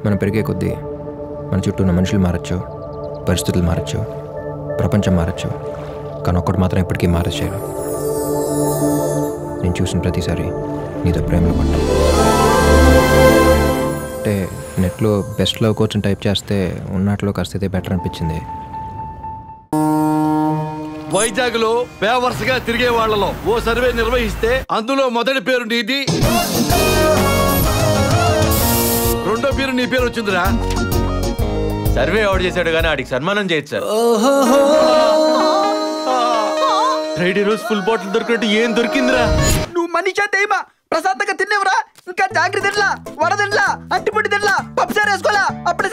మనం పెరిగే కొద్దీ మన చుట్టూ ఉన్న మనుషులు మారచ్చు పరిస్థితులు మారచ్చు ప్రపంచం మారచ్చు కానీ ఒక్కటి మాత్రం ఎప్పటికీ మారచ్చేయరు నేను చూసిన ప్రతిసారి నీతో ప్రేమలో పడ్డా అంటే నెట్లో బెస్ట్ లవ్ కోచ్ టైప్ చేస్తే ఉన్నట్లో కాస్త అయితే బెటర్ అనిపించింది వైజాగ్ లో పేవర్స్ గా తిరిగే వాళ్ళలో ఓ సర్వే నిర్వహిస్తే అందులో మొదటి పేరు నీది రెండో పేరు నీ పేరు వచ్చిందిరా సర్వే ఎవడు చేశాడు కానీ ఆడికి సన్మానం చేయొచ్చు సార్ ఫ్రైడే రోజు ఫుల్ బాటిల్ దొరికినట్టు ఏం దొరికిందిరా నువ్వు మనిషా దైమా ప్రశాంతంగా తినేవరా ఇంకా జాగ్రత్త తినలా వడ తినలా అట్టిపొట్టి తినలా పప్పుసారి వేసుకోలా అప్పుడే